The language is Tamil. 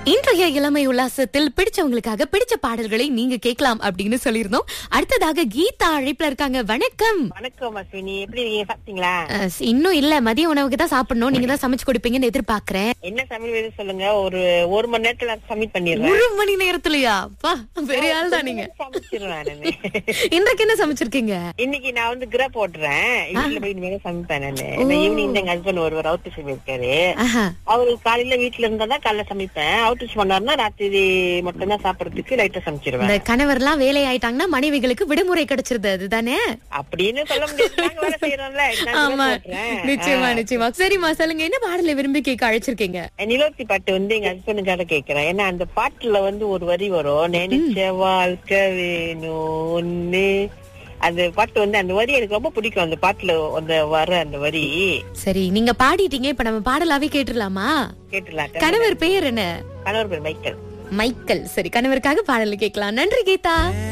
இன்றைய இளமை உல்லாசத்தில் பிடிச்சவங்களுக்காக பிடிச்ச பாடல்களை நீங்க கேட்கலாம் அப்படின்னு சொல்லியிருந்தோம் அடுத்ததாக கீதா அழைப்புல இருக்காங்க வணக்கம் வணக்கம் அஸ்வினி எப்படி இருக்கீங்க சாப்பிட்டீங்களா அஹ், இன்னும் இல்ல மதிய உணவுக்கு தான் சாப்பிடணும் நீங்க தான் சமைச்சு கொடுப்பீங்கன்னு எதிர்பார்க்கறேன் என்ன சமையல் வேணும் சொல்லுங்க ஒரு ஒரு மணி நேரத்துல சப்மிட் பண்ணிடுறேன் ஒரு மணி நேரத்திலயா பா பெரிய ஆள் தான் நீங்க சமைச்சிருவேன் நானு இன்றைக்கு என்ன சமைச்சிருக்கீங்க இன்னைக்கு நான் வந்து கிரா போட்டுறேன் வீட்டுல போய் இனிமேல் சமைப்பேன் நானு ஈவினிங் எங்க ஹஸ்பண்ட் ஒருவர் அவுட் டியூஷன் இருக்காரு ஆஹா. அவரு காலையில வீட்டுல இருந்தா தான் காலைல சமைப்பேன் அவுட் டியூஷன் பண்ணாருன்னா ராத்திரி மட்டும் தான் சாப்பிடறதுக்கு லைட்டா சமைச்சிருவேன் இந்த கணவர்லாம் வேலை ஆயிட்டாங்கன்னா மனைவிகளுக்கு விடுமுறை கிடைச்சிருது அதுதானே அப்படின்னு சொல்ல முடியாது நாங்க வேலை செய்யறோம்ல நான் ஆமா கிரா போட்டுறேன். நிச்சயமா நிச்சயமா சரிம்மா சொல்லுங்க என்ன பாடலை விரும்பி கேட்க அழைச்சிருக்கீங்க நிலோத்தி பாட்டு வந்து எங்க ஹஸ்பண்டுக்காக கேக்குறேன் ஏன்னா அந்த பாட்டுல வந்து ஒரு வரி வரும் நினைச்ச வாழ்க்கை வேணும் ஒண்ணு அந்த பாட்டு வந்து அந்த வரி எனக்கு ரொம்ப பிடிக்கும் அந்த பாட்டுல அந்த வர அந்த வரி சரி நீங்க பாடிட்டீங்க இப்ப நம்ம பாடலாவே கேட்டுடலாமா கேட்டுலாம் கணவர் பெயர் என்ன கணவர் பேர் மைக்கேல் மைக்கேல் சரி கணவருக்காக பாடல் கேட்கலாம் நன்றி கீதா